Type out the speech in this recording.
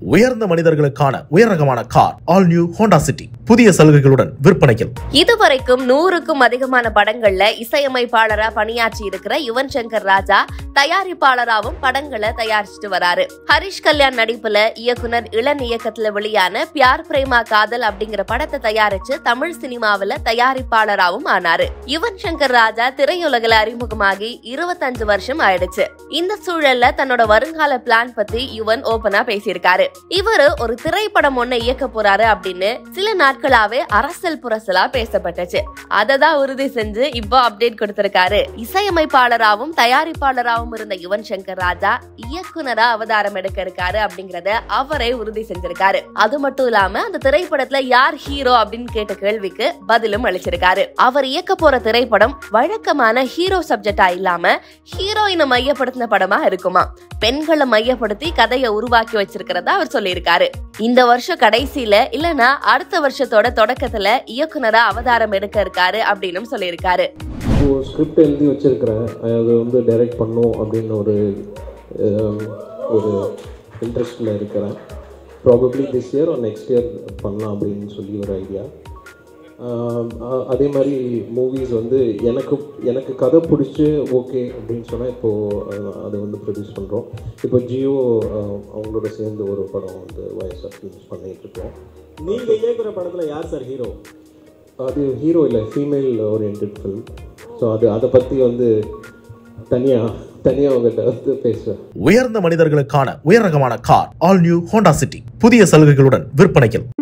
உயர்ந்த மனிதர்களுக்கான உயரகமான car all new Honda City புதிய சலுகைகளுடன் விற்பனையில் இதுவரைக்கும் நூறுக்கும் அதிகமான படங்கள்ல இசையமைப்பாளரா பணியாற்றி இருக்கிற யுவன் சங்கர் ராஜா தயாரிப்பாளராவும் படங்களை தயாரிச்சுட்டு வராரு ஹரிஷ் கல்யாண் நடிப்புல இயக்குனர் இளன் இயக்கத்துல வெளியான பியார் பிரேமா காதல் அப்படிங்கிற படத்தை தயாரிச்சு தமிழ் சினிமாவுல தயாரிப்பாளராவும் ஆனாரு யுவன் சங்கர் ராஜா திரையுலகில் அறிமுகமாகி இருபத்தஞ்சு வருஷம் ஆயிடுச்சு இந்த சூழல்ல தன்னோட வருங்கால பிளான் பத்தி யுவன் ஓபனா பேசியிருக்காரு இவரு ஒரு திரைப்படம் ஒண்ணு இயக்க போறாரு அப்படின்னு சில நாட்களாவே அரசல் புரசலா பேசப்பட்டுச்சு அததான் உறுதி செஞ்சு இப்போ அப்டேட் கொடுத்திருக்காரு இசையமைப்பாளராகவும் தயாரிப்பாளராகவும் இருந்த யுவன் சங்கர் ராஜா இயக்குனரா அவதாரம் எடுக்க இருக்காரு அப்படிங்கறத அவரே உறுதி செஞ்சிருக்காரு அது மட்டும் இல்லாம அந்த திரைப்படத்துல யார் ஹீரோ அப்படின்னு கேட்ட கேள்விக்கு பதிலும் அளிச்சிருக்காரு அவர் இயக்க போற திரைப்படம் வழக்கமான ஹீரோ சப்ஜெக்டா இல்லாம ஹீரோயினை மையப்படுத்தின படமா இருக்குமா பெண்களை மையப்படுத்தி கதையை உருவாக்கி வச்சிருக்கிறதா அவர் சொல்லியிருக்காரு இந்த வருஷம் கடைசியில இல்லனா அடுத்த வருஷத்தோட தொடக்கத்துல இயக்குனரா அவதாரம் எடுக்க இருக்காரு அப்படின்னு சொல்லியிருக்காரு இப்போ ஸ்கிரிப்ட் எழுதி வச்சிருக்கிறேன் அதை வந்து டைரக்ட் பண்ணும் அப்படின்னு ஒரு அஹ், ஒரு இன்ட்ரெஸ்டில் இருக்கிறேன் ப்ராபப்ளி திஸ் இயர் ஒரு நெக்ஸ்ட் இயர் பண்ணலாம் அப்படின்னு சொல்லி ஒரு ஐடியா அதே மாதிரி மூவிஸ் வந்து எனக்கு எனக்கு கதை பிடிச்சி ஓகே அப்படின்னு சொன்னால் இப்போது அதை வந்து ப்ரொடியூஸ் பண்ணுறோம் இப்போ ஜியோ அஹ், அவங்களோட சேர்ந்து ஒரு படம் வந்து வயசாக ஃபிலிம்ஸ் பண்ணிகிட்ருக்கோம் நீங்க இயக்குற படத்துல யார் சார் ஹீரோ அது ஹீரோ இல்லை ஃபீமேல் ஓரியன்ட் ஃபிலிம் ஸோ அது அதை பற்றி வந்து தனியாக தனியாக அவங்ககிட்ட வந்து பேசுவேன் உயர்ந்த மனிதர்களுக்கான உயரகமான car all new Honda City புதிய சலுகைகளுடன் விற்பனையில்